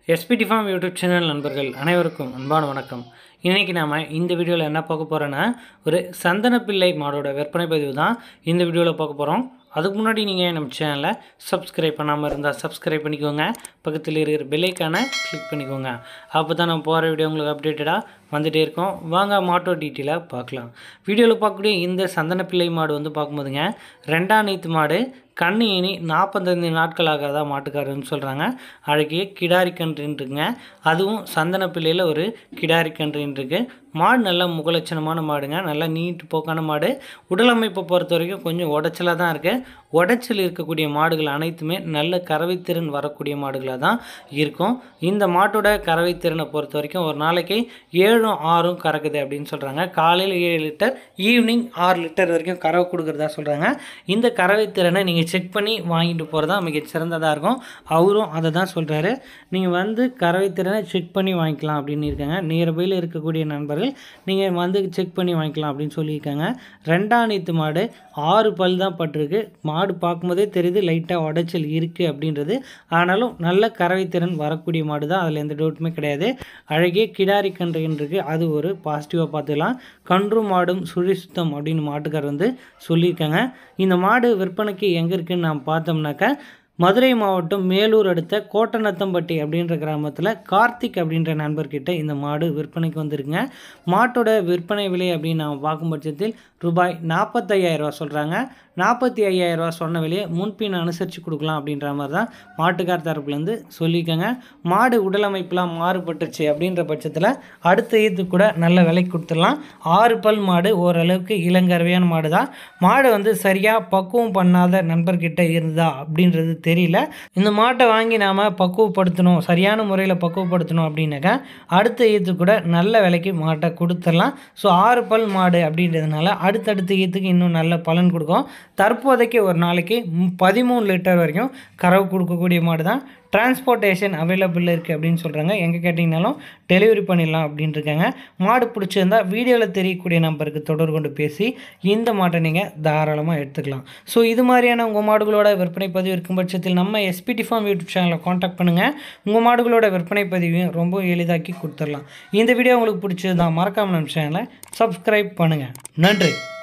SPD farm YouTube channel நண்பர்கள் அனைவருக்கும் அன்பான வணக்கம் இன்றைக்கி நாம் இந்த வீடியோவில் என்ன பார்க்க போகிறோன்னா ஒரு சந்தனப்பிள்ளை மாடோட விற்பனை பதிவு தான் இந்த வீடியோவில் பார்க்க போகிறோம் அதுக்கு முன்னாடி நீங்கள் நம்ம சேனலை சப்ஸ்கிரைப் பண்ணாமல் இருந்தால் சப்ஸ்கிரைப் பண்ணிக்கோங்க பக்கத்தில் இருக்கிற பெல்லைக்கான கிளிக் பண்ணிக்கோங்க அப்போ தான் நம்ம போகிற வீடியோ உங்களுக்கு அப்டேட்டடாக வந்துகிட்டே இருக்கோம் வாங்க மாட்டோ டீட்டெயிலாக பார்க்கலாம் வீடியோவில் பார்க்கக்கூடிய இந்த சந்தனப்பிள்ளை மாடு வந்து பார்க்கும்போதுங்க ரெண்டாம் நீத்து மாடு கண்ணு இனி நாற்பத்தஞ்சு நாட்களாக தான் மாட்டுக்காரன்னு சொல்கிறாங்க அழகிய கிடாரி கன்றுன்ட்டுங்க அதுவும் சந்தன பிள்ளையில் ஒரு கிடாரி கன்றுன்னு இருக்கு மாடு நல்ல முகலட்சணமான மாடுங்க நல்லா நீட்டு போக்கான மாடு உடலமைப்பை பொறுத்த வரைக்கும் கொஞ்சம் உடச்சலாக தான் இருக்குது உடச்சல் இருக்கக்கூடிய மாடுகள் அனைத்துமே நல்ல கறவைத்திறன் வரக்கூடிய மாடுகளாக தான் இருக்கும் இந்த மாட்டோட கறவைத்திறனை பொறுத்த வரைக்கும் ஒரு நாளைக்கு ஏழும் ஆறும் கறக்குது அப்படின்னு சொல்கிறாங்க காலையில் ஏழு லிட்டர் ஈவினிங் ஆறு லிட்டர் வரைக்கும் கறவை கொடுக்குறதா சொல்கிறாங்க இந்த கறவைத்திறனை நீங்கள் செக் பண்ணி வாங்கிட்டு போகிறதா மிக சிறந்ததாக இருக்கும் அவரும் அதை தான் சொல்கிறாரு நீங்கள் வந்து கறவைத்திறனை செக் பண்ணி வாங்கிக்கலாம் அப்படின்னு இருக்காங்க நியர்பையில் இருக்கக்கூடிய நண்பர்கள் நீங்கள் வந்து செக் பண்ணி வாங்கிக்கலாம் அப்படின்னு சொல்லியிருக்காங்க ரெண்டாம் நீத்து மாடு ஆறு பல் தான் பட்டிருக்கு மாடு பார்க்கும்போதே தெரியுது லைட்டாக உடைச்சல் இருக்குது அப்படின்றது ஆனாலும் நல்ல கறவைத்திறன் வரக்கூடிய மாடு தான் அதில் எந்த டவுட்டுமே கிடையாது அழகிய கிடாரி கன்றுன்னு இருக்குது அது ஒரு பாசிட்டிவாக பார்த்துக்கலாம் கன்று மாடும் சுழி சுத்தம் அப்படின்னு மாட்டுக்கார் வந்து சொல்லியிருக்காங்க இந்த மாடு விற்பனைக்கு எங்கே இருக்குன்னு நாம் பார்த்தோம்னாக்கா மதுரை மாவட்டம் மேலூர் அடுத்த கோட்டநத்தம்பட்டி அப்படின்ற கிராமத்தில் கார்த்திக் அப்படின்ற நண்பர்கிட்ட இந்த மாடு விற்பனைக்கு வந்திருக்குங்க மாட்டோட விற்பனை விலை அப்படின்னு நாம் பார்க்கும் பட்சத்தில் ரூபாய் நாற்பத்தையாயிரரூவா சொல்கிறாங்க நாற்பத்தி ஐயாயிரரூவா சொன்ன விலையை முன்பின் அனுசரித்து கொடுக்கலாம் அப்படின்ற மாதிரி தான் மாட்டுக்கார் தரப்புலேருந்து சொல்லியிருக்காங்க மாடு உடலமைப்பெலாம் மாறுபட்டுச்சு அப்படின்ற பட்சத்தில் அடுத்த ஈத்து கூட நல்ல விலைக்கு கொடுத்துடலாம் ஆறு பல் மாடு ஓரளவுக்கு இளங்கரவையான மாடு தான் மாடு வந்து சரியாக பக்குவம் பண்ணாத நண்பர்கிட்ட இருந்தா அப்படின்றது தெரியல இந்த மாட்டை வாங்கி நாம் பக்குவப்படுத்தணும் சரியான முறையில் பக்குவப்படுத்தணும் அப்படின்னாக்கா அடுத்த ஈத்து கூட நல்ல விலைக்கு மாட்டை கொடுத்துடலாம் ஸோ ஆறு பல் மாடு அப்படின்றதுனால அடுத்தடுத்த ஈத்துக்கு இன்னும் நல்ல பலன் கொடுக்கும் தற்போதைக்கு ஒரு நாளைக்கு ம்- பதிமூணு லிட்டர் வரைக்கும் கறவு கொடுக்கக்கூடிய மாடு தான் டிரான்ஸ்போர்ட்டேஷன் அவைலபிள் இருக்குது அப்படின்னு சொல்கிறாங்க எங்கே கேட்டிங்கனாலும் டெலிவரி பண்ணிடலாம் அப்படின்னு இருக்காங்க மாடு பிடிச்சிருந்தா வீடியோவில் தெரியக்கூடிய நம்பருக்கு தொடர்பு கொண்டு பேசி இந்த மாட்டை நீங்கள் தாராளமாக எடுத்துக்கலாம் ஸோ இது மாதிரியான உங்கள் மாடுகளோட விற்பனை பதிவு இருக்கும் பட்சத்தில் நம்ம எஸ்பிடி ஃபார்ம் யூடியூப் சேனலை காண்டாக்ட் பண்ணுங்கள் உங்கள் மாடுகளோட விற்பனை பதிவையும் ரொம்ப எளிதாக்கி கொடுத்துடலாம் இந்த வீடியோ உங்களுக்கு பிடிச்சது தான் மறக்காமல் நம்ம சேனலை சப்ஸ்கிரைப் பண்ணுங்கள் நன்றி